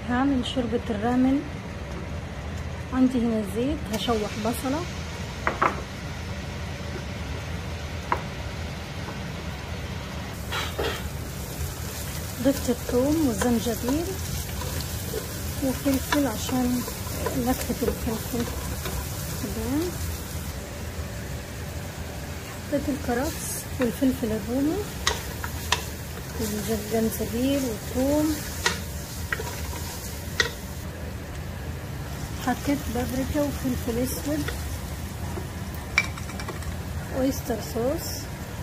هعمل شوربة الرامن عندي هنا الزيت هشوح بصلة ضفت الثوم والزنجبيل وفلفل عشان نكهة الفلفل تمام حطيت الكرفس والفلفل الرومي والجنزبيل والثوم حطيت بابريكا وفلفل اسود اويستر صوص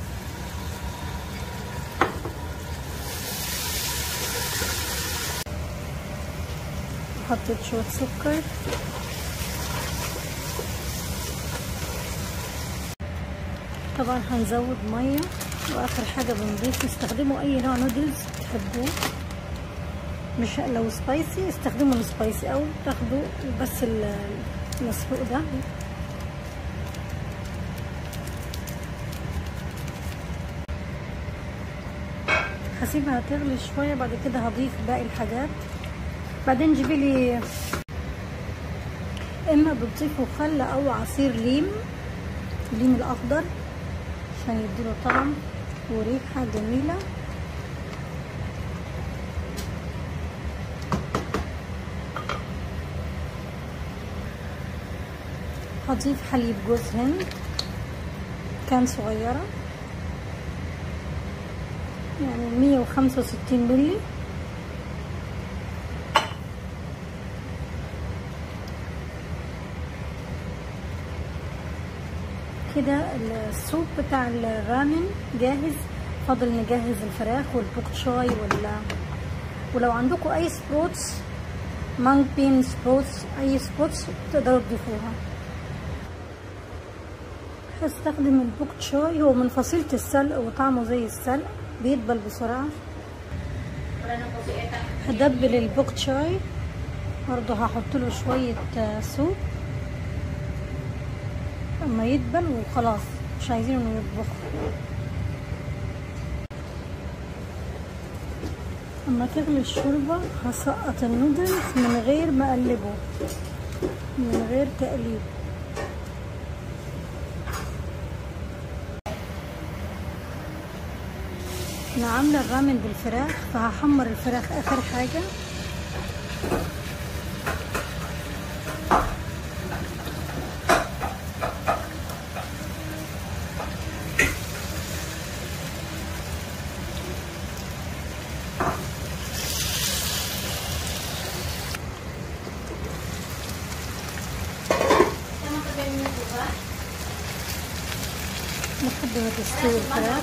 حطيت شوية سكر طبعا هنزود مية واخر حاجة بنضيف استخدموا اي نوع نودلز تحبوه مش لو سبايسي استخدموا السبايسي او تاخدوا بس المسلوق ده هسيبها تغلي شوية بعد كده هضيف باقي الحاجات بعدين جيبي لي اما بتضيفوا خل او عصير ليم الليم الاخضر عشان يديله طعم وريحة جميلة هضيف حليب جوز هند كان صغيرة يعني مية وخمسة وستين ملي كده السوب بتاع الرامن جاهز فاضل نجهز الفراخ والبوك شاي ولا ولو عندكم اي سبروتس مانج بين سبروتس اي سبروتس تقدروا تضيفوها هستخدم البوك شاي هو من فصيلة السلق وطعمه زي السلق بيدبل بسرعة هدبل البوك شاي برضه هحط له شوية سوب اما يدبل وخلاص مش عايزين انه يطبخ اما تغلي الشوربة هسقط النودلز من غير ما اقلبه من غير تقليب انا عامله الرامن بالفراخ فهحمر الفراخ اخر حاجه لحد ما تستوي الفراخ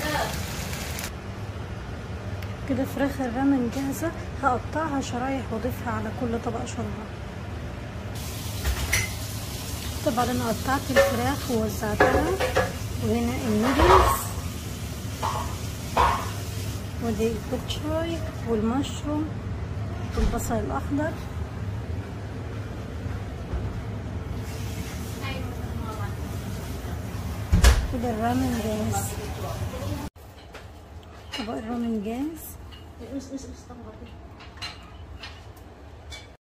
كده فراخ الرمن جاهزة هقطعها شرايح واضيفها على كل طبق شوربة طبعا انا قطعت الفراخ ووزعتها وهنا النودلز ودي البوتشاي والمشروم والبصل الاخضر كده الرامن جاهز طبق الرامن جاهز